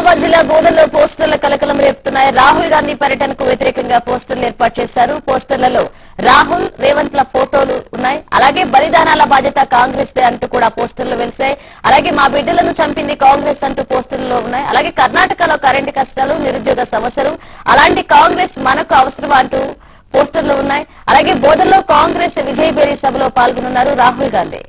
నిజామాబాద్ జిల్లా బోధనలో పోస్టర్ల కలకలం రేపుతున్నాయి రాహుల్ గాంధీ పర్యటనకు వ్యతిరేకంగా పోస్టర్లు ఏర్పాటు చేశారు పోస్టర్లలో రాహుల్ రేవంత్ ల ఫోటోలు ఉన్నాయి అలాగే బలిదానాల బాధ్యత కాంగ్రెస్ దే అంటూ కూడా పోస్టర్లు వెలిశాయి అలాగే మా బిడ్డలను చంపింది కాంగ్రెస్ అంటూ పోస్టర్లలో ఉన్నాయి అలాగే కర్ణాటకలో కరెంటు కష్టాలు నిరుద్యోగ సమస్యలు అలాంటి కాంగ్రెస్ మనకు అవసరం అంటూ పోస్టర్లు ఉన్నాయి అలాగే బోధనలో కాంగ్రెస్ విజయబేరి సభలో పాల్గొనున్నారు రాహుల్ గాంధీ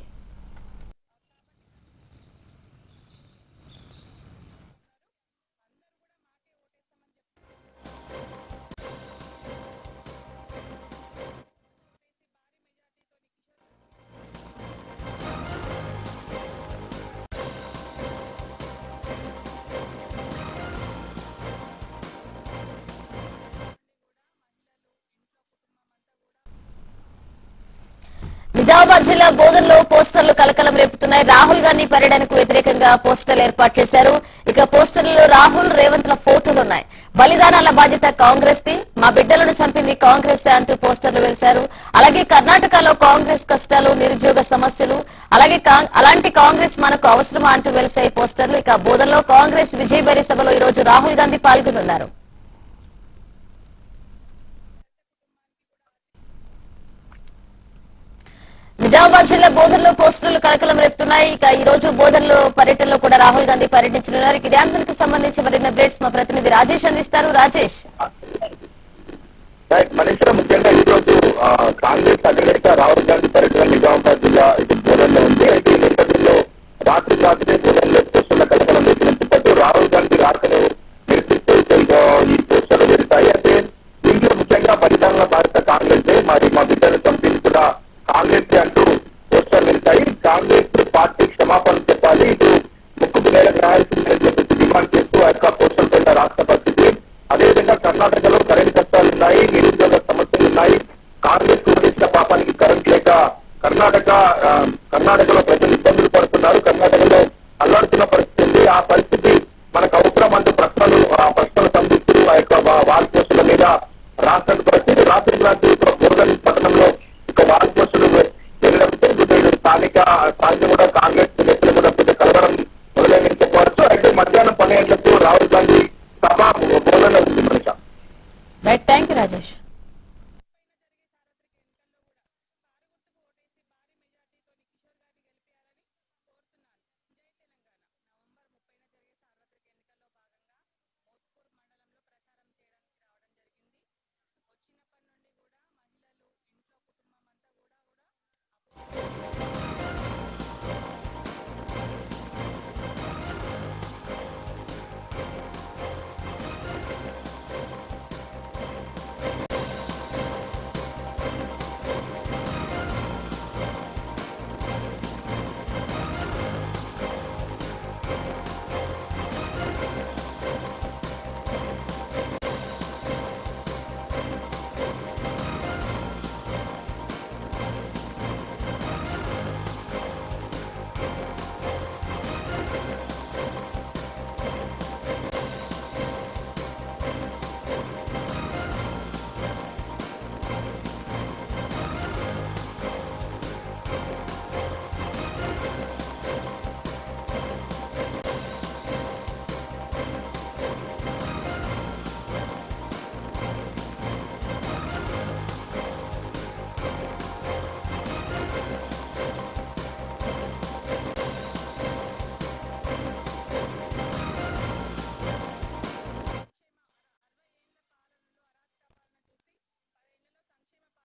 నిజామాబాద్ జిల్లా బోధనలో పోస్టర్లు కలకలం రేపుతున్నాయి రాహుల్ గాంధీ పర్యటనకు వ్యతిరేకంగా పోస్టర్లు ఏర్పాటు చేశారు ఇక పోస్టర్లలో రాహుల్ రేవంత్ ల ఫోటోలు ఉన్నాయి బలిదానాల బాధ్యత కాంగ్రెస్ ది మా బిడ్డలను చంపింది కాంగ్రెస్ అంటూ పోస్టర్లు వేశారు అలాగే కర్ణాటకలో కాంగ్రెస్ కష్టాలు నిరుద్యోగ సమస్యలు అలాగే కాం- అలాంటి కాంగ్రెస్ మనకు అవసరమా అంటూ వెలిసాయి పోస్టర్లు ఇక బోధనలో కాంగ్రెస్ విజయబేరి సభలో ఈ రోజు రాహుల్ గాంధీ పాల్గొనున్నారు నిజామాబాద్ జిల్లా బోధనలో పోస్టర్లు కలకలం రేపుతున్నాయి ఇక ఈ రోజు బోధనలో పర్యటనలో కూడా రాహుల్ గాంధీ పర్యటించనున్నారు ఇక ఇదే అంశానికి సంబంధించి మరిన్ని అప్డేట్స్ మా ప్రతినిధి రాజేష్ అందిస్తారు రాజేష్ రైట్ మనీషా ముఖ్యంగా ఈ రోజు ఆ, కాంగ్రెస్ అగ్రనేత రాహుల్ గాంధీ పర్యటన నిజామాబాద్ జిల్లా ఇటు బోధనలో ఉంది అయితే ఈ నేపథ్యంలో రాత్రి రాత్రి బోధనలో పోస్టుల కలకలం వేసినంత పాటు రాహుల్ గాంధీ రాకను నిరసిస్తూ ఇక ఈ పోస్టులు వెళ్తాయి అయితే దీంట్లో ముఖ్యంగా బలిదానాల భారత కాంగ్రెస్ మరి మా బిడ్డలు చంపింది కూడా కాంగ్రెస్ అంటూ పోస్టర్ వెళ్తాయి కాంగ్రెస్ పార్టీ క్షమాపణ చెప్పాలి ఇటు ముక్కుకు నేలకు రాయాల్సిందని చెప్పేసి డిమాండ్ చేస్తూ ఆ యొక్క పోస్టర్ పైన రాష్ట్ర పరిస్థితి అదేవిధంగా కర్ణాటకలో కరెంట్ కష్టాలు ఉన్నాయి నిరుద్యోగ సమస్యలు ఉన్నాయి కాంగ్రెస్ చేసిన పాపానికి కరెంట్ లేక కర్ణాటక ఆ, కర్ణాటకలో ప్రజలు ఇబ్బందులు పడుతున్నారు కర్ణాటకలో అల్లాడుతున్న పరిస్థితి ఉంది ఆ పరిస్థితి మనకు అవసరం అంటూ ప్రశ్నలు ఆ ప్రశ్నలు సంధిస్తూ ఆ యొక్క వా- వాల్ పోస్టుల మీద రాష్ట్ర పరిస్థితి రాత్రి రాత్రి బోధన్ పట్టణంలో